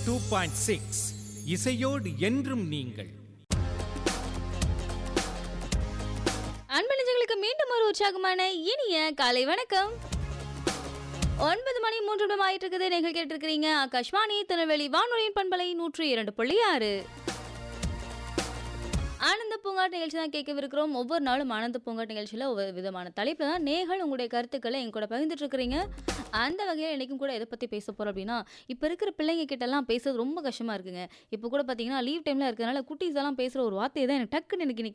two point six இசையோடு என்றும் நீங்கள் அன்பு நெஞ்சங்களுக்கு மீண்டும் ஒரு உற்சாகமான இனிய காலை வணக்கம் ஒன்பது மணி மூன்று நிமிடம் ஆயிட்டு இருக்குது நீங்கள் கேட்டிருக்கிறீங்க ஆகாஷ்வாணி திருநெல்வேலி வானொலியின் பண்பலை நூற்றி இரண்டு புள்ளி ஆறு ஆனந்த பூங்காட் நிகழ்ச்சி தான் கேட்கவிருக்கிறோம் ஒவ்வொரு நாளும் ஆனந்த பூங்காட் நிகழ்ச்சியில் ஒவ்வொரு விதமான தலைப்பில் தான் நேர்கள் உங்களுடைய கருத்துக்களை எங்க கூட பகிர்ந்துட்டு இருக்கிறீங்க அந்த வகையில் இன்றைக்கும் கூட எதை பற்றி பேச போகிறோம் அப்படின்னா இப்போ இருக்கிற பிள்ளைங்க கிட்டலாம் பேசுறது ரொம்ப கஷ்டமாக இருக்குங்க இப்போ கூட பார்த்தீங்கன்னா லீவ் டைமில் இருக்கிறதுனால குட்டீஸ் எல்லாம் பேசுகிற ஒரு வார்த்தையை தான் எனக்கு டக்குன்னு எனக்கு இன்னைக்கு